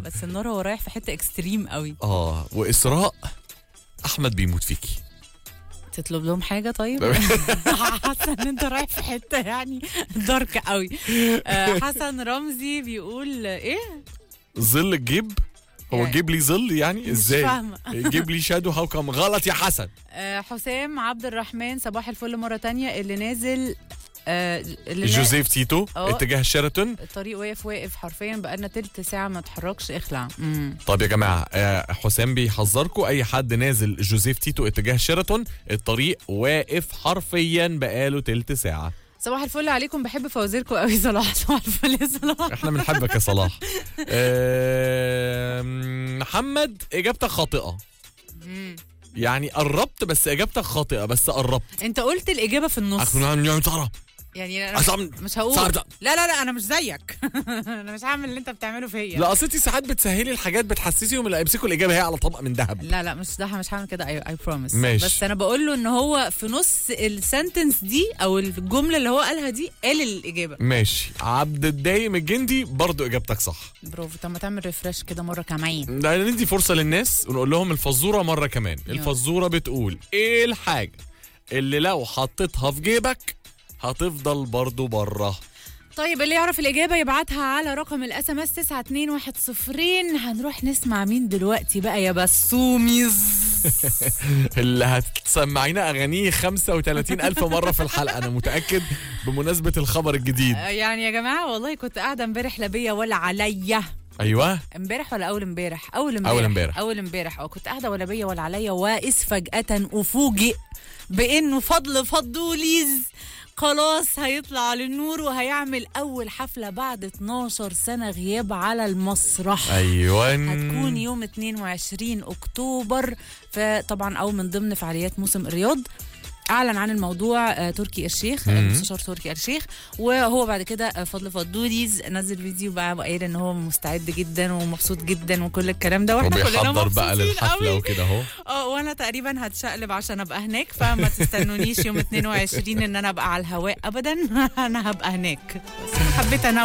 بعد بس النار هو رايح في حته اكستريم قوي اه واسراء احمد بيموت فيكي تطلب لهم حاجه طيب حاسه ان انت رايح في حته يعني دارك قوي آه، حسن رمزي بيقول ايه ظل الجيب هو يعني- جيب لي ظل يعني مش ازاي فاهمه جيب لي شادو هاو كم غلط يا حسن آه، حسام عبد الرحمن صباح الفل مره تانية اللي نازل آه، اللي نا- جوزيف تيتو اه. اتجاه شيراتون الطريق واقف واقف حرفيا بقالنا تلت ساعه ما اتحركش اخلع مم. طب يا جماعه آه، حسام بيحذركم اي حد نازل جوزيف تيتو اتجاه شيراتون الطريق واقف حرفيا بقاله تلت ساعه صباح الفل عليكم بحب فوازيركم قوي صلاح صباح الفل يا صلاح احنا بنحبك يا صلاح آه، محمد اجابتك خاطئه مم. يعني قربت بس اجابتك خاطئه بس قربت انت قلت الاجابه في النص أخ- يعني انا أصعب- مش هقول صعب لا ده. لا لا انا مش زيك انا مش هعمل اللي انت بتعمله فيا لا اصل انت ساعات بتسهلي الحاجات بتحسسيهم اللي يمسكوا الاجابه هي على طبق من ذهب لا لا مش ده مش هعمل كده اي بروميس ماشي. بس انا بقول له ان هو في نص السنتنس دي او الجمله اللي هو قالها دي قال الاجابه ماشي عبد الدايم الجندي برضو اجابتك صح برافو طب ما تعمل ريفرش كده مره كمان ده ندي فرصه للناس ونقول لهم الفزوره مره كمان الفزوره بتقول ايه الحاجه اللي لو حطيتها في جيبك هتفضل برضو بره طيب اللي يعرف الاجابه يبعتها على رقم الاس ام اس 92110 هنروح نسمع مين دلوقتي بقى يا بسوميز اللي هتسمعينا اغانيه 35 الف مره في الحلقه انا متاكد بمناسبه الخبر الجديد آه، يعني يا جماعه والله كنت قاعده امبارح لا بيا ولا عليا ايوه امبارح ولا اول امبارح اول امبارح أول امبارح. اول امبارح اه كنت قاعده ولا بيا ولا عليا واذ فجاه افوجئ بانه فضل فضوليز خلاص هيطلع للنور وهيعمل اول حفله بعد 12 سنه غياب على المسرح ايوه هتكون يوم 22 اكتوبر فطبعا او من ضمن فعاليات موسم الرياض اعلن عن الموضوع آه، تركي الشيخ مم. المستشار تركي الشيخ وهو بعد كده آه، فضل فضوليز نزل فيديو بقى وقايل ان هو مستعد جدا ومبسوط جدا وكل الكلام ده واحنا كلنا وبيحضر بقى مبسوطين للحفله قوي. وكده اهو اه وانا تقريبا هتشقلب عشان ابقى هناك فما تستنونيش يوم 22 ان انا ابقى على الهواء ابدا انا هبقى هناك بس أنا حبيت انا